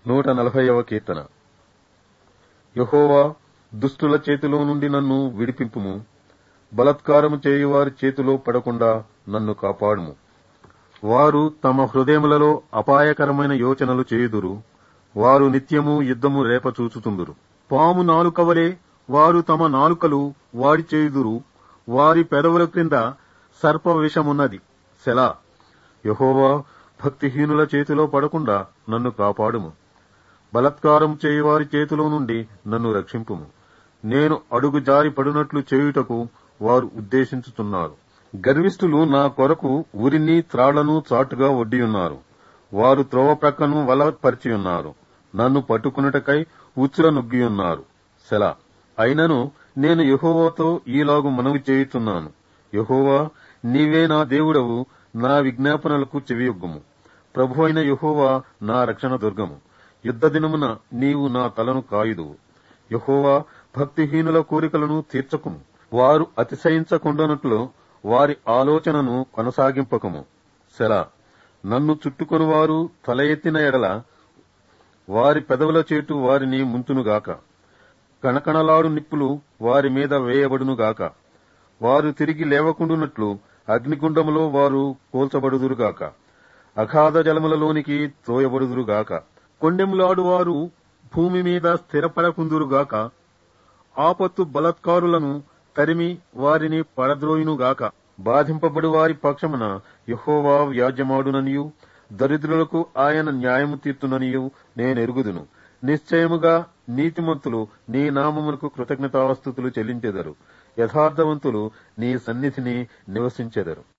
నూట నలభైవ కీర్తన యహోవా దుష్టుల చేతిలో నుండి నన్ను విడిపింపుము బలత్కారము చేయువారి చేతిలో పడకుండా నన్ను కాపాడుము వారు తమ హృదయములలో అపాయకరమైన యోచనలు చేయుదురు వారు నిత్యము యుద్ధము రేప చూచుతుందురు పాము నాలుకవలే వారు తమ నాలుకలు వాడి చేయుదురు వారి పెదవుల క్రింద సర్ప విషమున్నది సెలా యహోవా భక్తిహీనుల చేతిలో పడకుండా నన్ను కాపాడుము బలత్కారం చేయువారి చేతిలో నుండి నన్ను రక్షింపుము నేను అడుగు జారి పడినట్లు చేయుటకు వారు ఉద్దేశించుతున్నారు గర్విష్ఠులు నా కొరకు ఉరిని త్రాళ్లను చాటుగా ఒడ్డియున్నారు వారు త్రోవ ప్రక్కను వలపరిచి ఉన్నారు నన్ను పట్టుకున్నటకై ఉచ్చుల నొగ్గియున్నారు సెలా అయినను నేను యహోవాతో ఈలాగు మనవి చేయుచున్నాను యహోవా నీవే నా దేవుడవు నా విజ్ఞాపనలకు చెవియొగ్గుము ప్రభు అయిన యహోవా నా రక్షణ దుర్గము యుద్ధ దినమున నీవు నా తలను కాయుదువు యహోవా భక్తిహీనుల కోరికలను తీర్చకుము వారు అతిశయించకుండానట్లు వారి ఆలోచనను కొనసాగింపకము సెలా నన్ను చుట్టుకొని వారు తల ఎత్తిన ఎడల వారి పెదవుల చేటు వారిని ముంచునుగాక కణకణలాడు నిప్పులు వారి మీద వేయబడునుగాక వారు తిరిగి లేవకుండునట్లు అగ్నిగుండములో వారు కోల్చబడుదురుగాక అగాధ జలములలోనికి త్రోయబడుదురుగాక కొండెములాడు వారు భూమి మీద స్థిరపడకుందురుగాక ఆపత్తు బలత్కారులను తరిమి వారిని పడద్రోయునుగాక బాధింపబడు వారి పక్షమున యహోవా వ్యాజ్యమాడుననియు దరిద్రులకు ఆయన న్యాయము తీర్తుననియు నేనెరుగుదును నిశ్చయముగా నీతిమంతులు నీ నామమునకు కృతజ్ఞతావస్థుతులు చెల్లించెదరు యథార్థవంతులు నీ సన్నిధిని నివసించెదరు